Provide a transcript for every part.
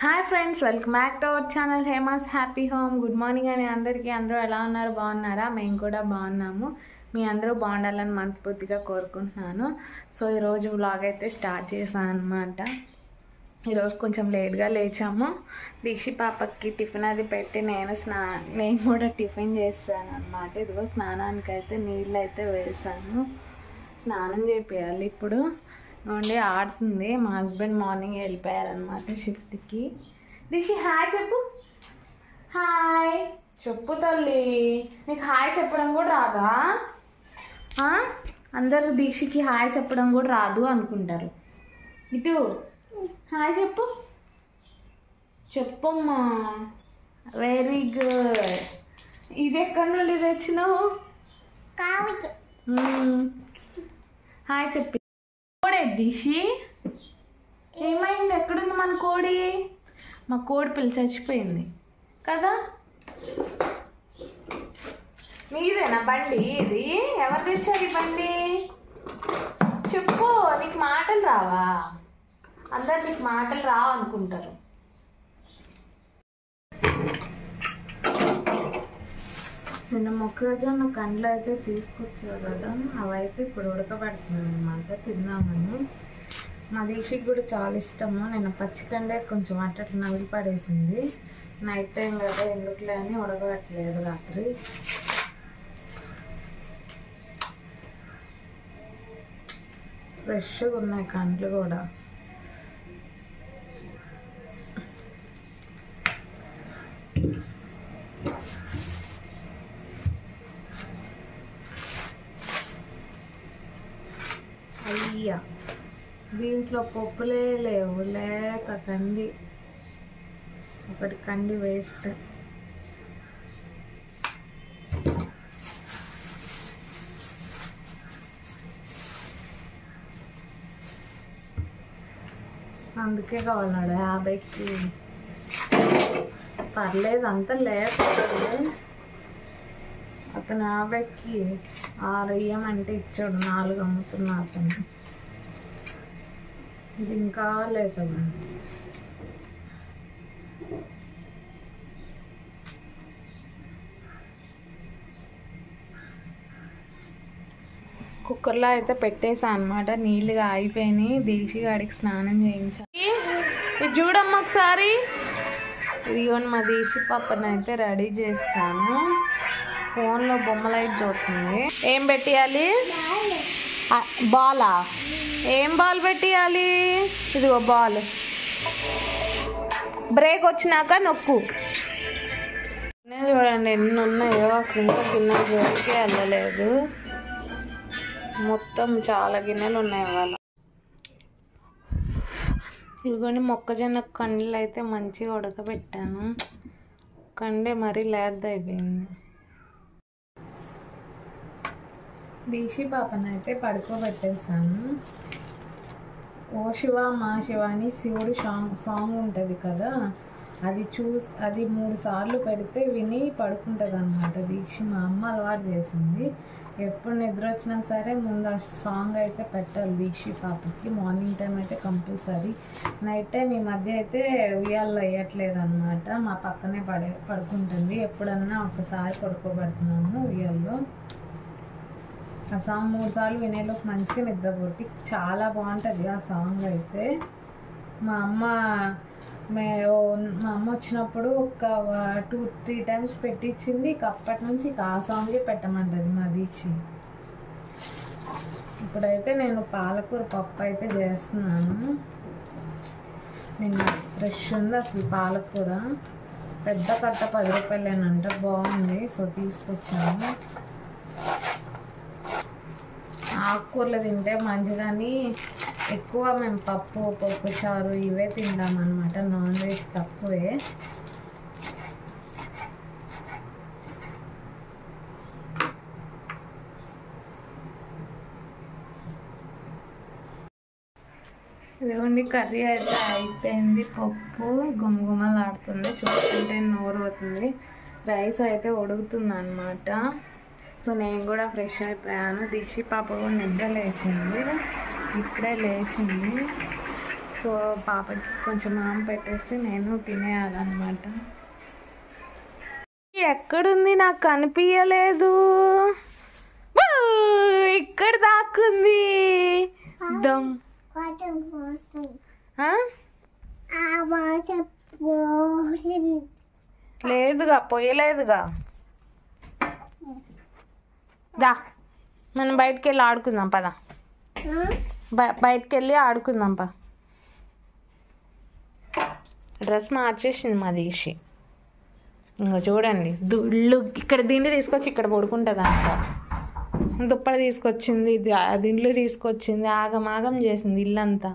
Hi friends welcome back to our channel Hema's happy home good morning అని అందరికీ అందరూ ఎలా ఉన్నారు బాగున్నారా మేము కూడా బాగున్నాము మీ అందరూ బాగుండాలని మనస్ఫూర్తిగా కోరుకుంటున్నాను సో ఈరోజు వ్లాగ్ అయితే స్టార్ట్ చేశాను అనమాట ఈరోజు కొంచెం లేట్గా లేచాము దీక్షి పాపకి టిఫిన్ అది పెట్టి నేను స్నా నేను కూడా టిఫిన్ చేస్తాను అనమాట ఇదిగో స్నానానికి అయితే నీళ్ళు అయితే వేసాను స్నానం చేపియాలి ఇప్పుడు నుండి ఆడుతుంది మా హస్బెండ్ మార్నింగ్ వెళ్ళిపోయారనమాట షిఫ్ట్కి దీక్షి హాయ్ చెప్పు హాయ్ చెప్పు తల్లి నీకు హాయ్ చెప్పడం కూడా రాదా ఆ? అందరూ దీక్షకి హాయ్ చెప్పడం కూడా రాదు అనుకుంటారు ఇటు హాయ్ చెప్పు చెప్పమ్మా వెరీ గుడ్ ఇది ఎక్కడి నుండి తెచ్చినావు మ్మ్. హాయ్ చెప్పి కోడే దిషి ఏమైంది ఎక్కడుంది మన కోడి మా కోడి పిల్ల చచ్చిపోయింది కదా మీదేనా బండి ఇది ఎవరు తెచ్చారు ఈ బండి చెప్పు నీకు మాటలు రావా అందరు నీకు మాటలు రావు అనుకుంటారు నిన్న మొక్కజొన్న కండ్లు అయితే తీసుకొచ్చావు కదా అవైతే ఇప్పుడు ఉడకబెడుతున్నాను అనమాట తిన్నామని మా దీక్షకి కూడా చాలా ఇష్టము నేను పచ్చికండే కొంచెం అట్ట అట్లా నవిలి పడేసింది నైట్ టైం కదా ఎందుకులే అని ఉడకబెట్టలేదు రాత్రి ఫ్రెష్గా ఉన్నాయి కండ్లు కూడా అయ్యా దీంట్లో పప్పులే లేవు లేక కంది ఒకటి కంది వేస్ట్ అందుకే కావాలన్నాడు యాభైకి పర్లేదు అంత లేదు అతను యాభైకి ఆరు ఇయ్యమంటే ఇచ్చాడు నాలుగు అమ్ముతున్నా అతను ఇది ఇంకా లేదు కదా కుక్కర్లో అయితే పెట్టేసా అనమాట నీళ్ళుగా అయిపోయినాయి దీక్షి గాడికి స్నానం చేయించాలి ఇది చూడమ్మా ఒకసారి ఇదిగోండి మా దీక్షి పప్పని అయితే రెడీ చేస్తాను ఫోన్లో బొమ్మలు అయితే చూస్తుంది ఏం పెట్టియాలి ఆ, బాలా ఏం బాల్ పెట్టియాలి ఇదిగో బాల్ బ్రేక్ వచ్చినాక నొక్కు గిన్నెలు చూడండి ఎన్ని ఉన్నాయో అసలు ఇంకా గిన్నెలు జోలికి వెళ్ళలేదు మొత్తం చాలా గిన్నెలు ఉన్నాయి ఇవాళ ఇదిగోండి మొక్కజొన్న కండ్లు అయితే మంచిగా ఉడకబెట్టాను కండే మరీ లేద్ద అయిపోయింది దీక్షి పాపను అయితే పడుకోబెట్టేసాను ఓ శివ మా శివ అని శివుడు సాంగ్ సాంగ్ ఉంటుంది కదా అది చూసి అది మూడు సార్లు పెడితే విని పడుకుంటుంది అనమాట దీక్ష మా అమ్మ అలవాటు చేసింది ఎప్పుడు నిద్ర వచ్చినా సరే ముందు ఆ సాంగ్ అయితే పెట్టాలి దీక్షి పాపకి మార్నింగ్ టైం అయితే కంపల్సరీ నైట్ టైం ఈ మధ్య అయితే ఉయ్యాలు వేయట్లేదు అనమాట మా పక్కనే పడే పడుకుంటుంది ఎప్పుడన్నా ఒకసారి పడుకోబెడుతున్నాము ఉయ్యాల్లో ఆ సాంగ్ మూడు సార్లు వినేలోపు మంచిగా నిద్రపోట్టి చాలా బాగుంటుంది ఆ సాంగ్ అయితే మా అమ్మ మే ఓ- మా అమ్మ వచ్చినప్పుడు ఒక టూ త్రీ టైమ్స్ పెట్టించింది ఇక అప్పటి నుంచి ఇక ఆ సాంగే పెట్టమంటది మా దీక్ష ఇప్పుడైతే నేను పాలకూర పప్పు అయితే చేస్తున్నాను నిన్న ఫ్రెష్ ఉంది అసలు పాలకూర పెద్ద కట్ట పది రూపాయలేనంట బాగుంది సో తీసుకొచ్చాను ఆకుకూరలు తింటే మంచిదని ఎక్కువ మేము పప్పు పప్పు చారు ఇవే తింటాం అనమాట నాన్ వెజ్ తక్కువే ఇదిగోండి కర్రీ అయితే అయిపోయింది పప్పు గుమగుమలాడుతుంది చూస్తుంటే నోరు అవుతుంది రైస్ అయితే ఉడుకుతుంది అనమాట సో నేను కూడా ఫ్రెష్ అయిపోయాను దీక్షి పాప కూడా నిద్ర లేచింది ఇప్పుడే లేచింది సో పాపకి కొంచెం ఆమె పెట్టేసి నేను తినేయాలన్నమాట ఎక్కడుంది నాకు కనిపించలేదు ఊ, ఇక్కడ దాక్కుంది దమ్ ఆ? లేదుగా పోయలేదుగా దా మనం బయటికి వెళ్ళి ఆడుకుందాం పద బ- బయటికి వెళ్ళి ఆడుకుందాం పా డ్రెస్ మార్చేసింది మా దీషి ఇంకా చూడండి దుళ్ళు ఇక్కడ దిండి తీసుకొచ్చి ఇక్కడ పడుకుంటుంది అంట దుప్పటి తీసుకొచ్చింది ది- ఆ దిండ్లు తీసుకొచ్చింది ఆగం ఆగం చేసింది ఇల్లంతా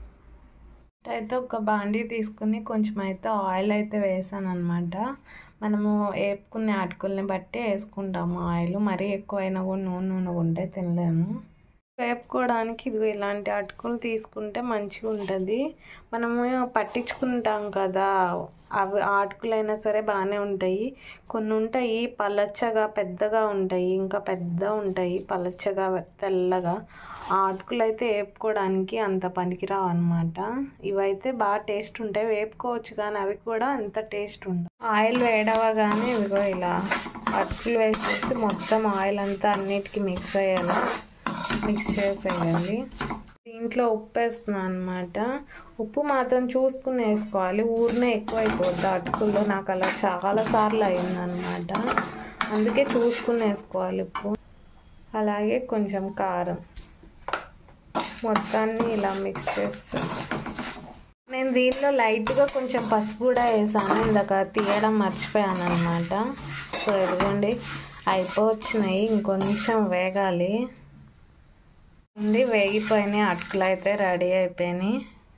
అయితే ఒక బాండీ తీసుకుని కొంచెం అయితే ఆయిల్ అయితే వేసాను అనమాట మనము వేపుకునే అటుకుల్ని బట్టి వేసుకుంటాము ఆయిల్ మరీ ఎక్కువైనా కూడా నూనె నూనె ఉంటే తినలేము వేపుకోవడానికి ఇది ఇలాంటి అటుకులు తీసుకుంటే మంచిగా ఉంటుంది మనము పట్టించుకుంటాం కదా అవి ఆ అటుకులైనా సరే బాగానే ఉంటాయి కొన్ని ఉంటాయి పలచగా పెద్దగా ఉంటాయి ఇంకా పెద్ద ఉంటాయి పలచగా తెల్లగా ఆ అటుకులు అయితే వేపుకోవడానికి అంత పనికిరావు అనమాట ఇవైతే బాగా టేస్ట్ ఉంటాయి వేపుకోవచ్చు కానీ అవి కూడా అంత టేస్ట్ ఉండవు ఆయిల్ వేడవగానే ఇదిగో ఇలా అటుకులు వేసేసి మొత్తం ఆయిల్ అంతా అన్నిటికీ మిక్స్ అయ్యేలా మిక్స్ చేసేయాలి దీంట్లో ఉప్పు వేస్తున్నాను అనమాట ఉప్పు మాత్రం చూసుకుని వేసుకోవాలి ఊరినే ఎక్కువ అయిపోద్ది అటుకుల్లో నాకు అలా చాలా సార్లు అయిందనమాట అందుకే చూసుకుని వేసుకోవాలి ఉప్పు అలాగే కొంచెం కారం మొత్తాన్ని ఇలా మిక్స్ చేస్తాను నేను దీనిలో లైట్గా కొంచెం పసుపు కూడా వేసాను ఇందాక తీయడం మర్చిపోయాను అనమాట సో ఇదిగోండి అయిపోవచ్చినాయి ఇంకొంచెం వేగాలి ఉంది వేగిపోయినాయి అటుకులు అయితే రెడీ అయిపోయినాయి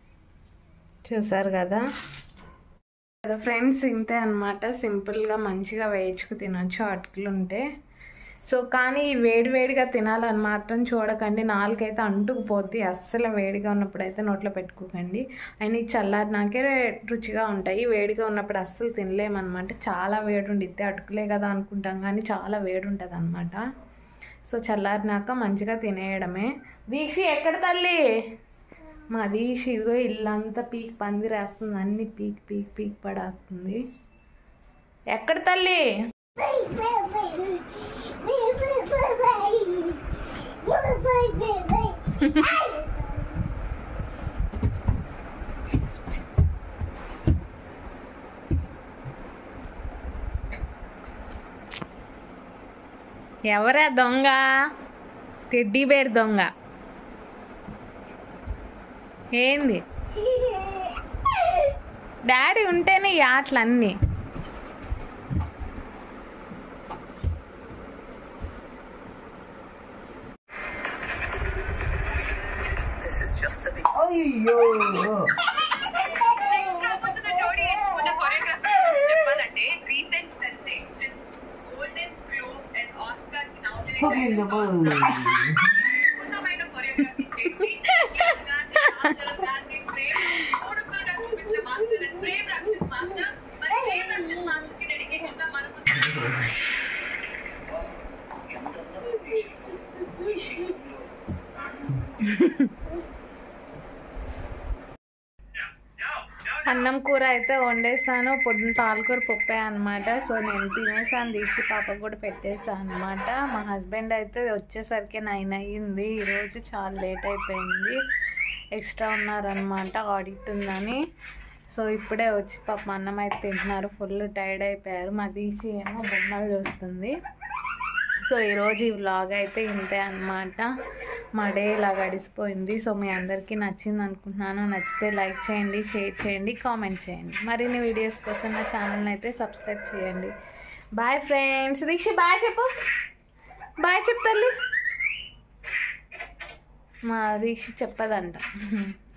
చూసారు కదా కదా ఫ్రెండ్స్ ఇంతే అనమాట సింపుల్గా మంచిగా వేయించుకు తినొచ్చు అటుకులు ఉంటే సో కానీ ఈ వేడి వేడిగా తినాలని మాత్రం చూడకండి నాలుగైతే అంటుకుపోద్ది అస్సలు వేడిగా ఉన్నప్పుడు అయితే నోట్లో పెట్టుకోకండి అండ్ ఈ చల్లారినాకే రుచిగా ఉంటాయి వేడిగా ఉన్నప్పుడు అస్సలు తినలేమన్నమాట చాలా వేడి ఉండిద్ది అటుకులే కదా అనుకుంటాం కానీ చాలా వేడి ఉంటుంది అనమాట సో చల్లారినాక మంచిగా తినేయడమే దీక్షి ఎక్కడ తల్లి మా దీక్ష ఇదిగో ఇల్లంతా పీక్ పందిరేస్తుంది అన్ని పీక్ పీక్ పీక్ పడేస్తుంది ఎక్కడ తల్లి ఎవరా దొంగ టెడ్డీ బేర్ దొంగ ఏంది డాడీ ఉంటేనే ఈ ఆటలన్నీ అయ్యో జోడి ఎంచుకున్న కొరియోగ్రఫీ గురించి చెప్పాలంటే recent sensation golden globe and Oscar కి పోగింది అద్భుతమైన కొరియోగ్రఫీ చేసి దాన్ని ప్రేమ్ మూడుగా చూపించిన మాస్టర్ ప్రేమ్ రక్షిత్ మాస్టర్ మరి ప్రేమ్ రక్షిత్ మాస్టర్ కి డెడికేషన్ గా మనం అన్నం కూర అయితే వండేసాను పొద్దున్న పాలకూర పప్పే అనమాట సో నేను తినేసాను దీక్షి పాపకు కూడా పెట్టేసాను అనమాట మా హస్బెండ్ అయితే వచ్చేసరికి నైన్ అయ్యింది ఈరోజు చాలా లేట్ అయిపోయింది ఎక్స్ట్రా ఉన్నారనమాట ఆడిట్ ఉందని సో ఇప్పుడే వచ్చి పాప అన్నం అయితే తింటున్నారు ఫుల్ టైర్డ్ అయిపోయారు మా దీక్షి ఏమో బొమ్మలు చూస్తుంది సో ఈరోజు ఈ వ్లాగ్ అయితే ఇంతే అనమాట మా డే ఇలా గడిచిపోయింది సో మీ అందరికీ నచ్చింది అనుకుంటున్నాను నచ్చితే లైక్ చేయండి షేర్ చేయండి కామెంట్ చేయండి మరిన్ని వీడియోస్ కోసం నా ఛానల్ని అయితే సబ్స్క్రైబ్ చేయండి బాయ్ ఫ్రెండ్స్ దీక్ష బాయ్ చెప్పు బాయ్ చెప్తారు మా దీక్ష చెప్పదంట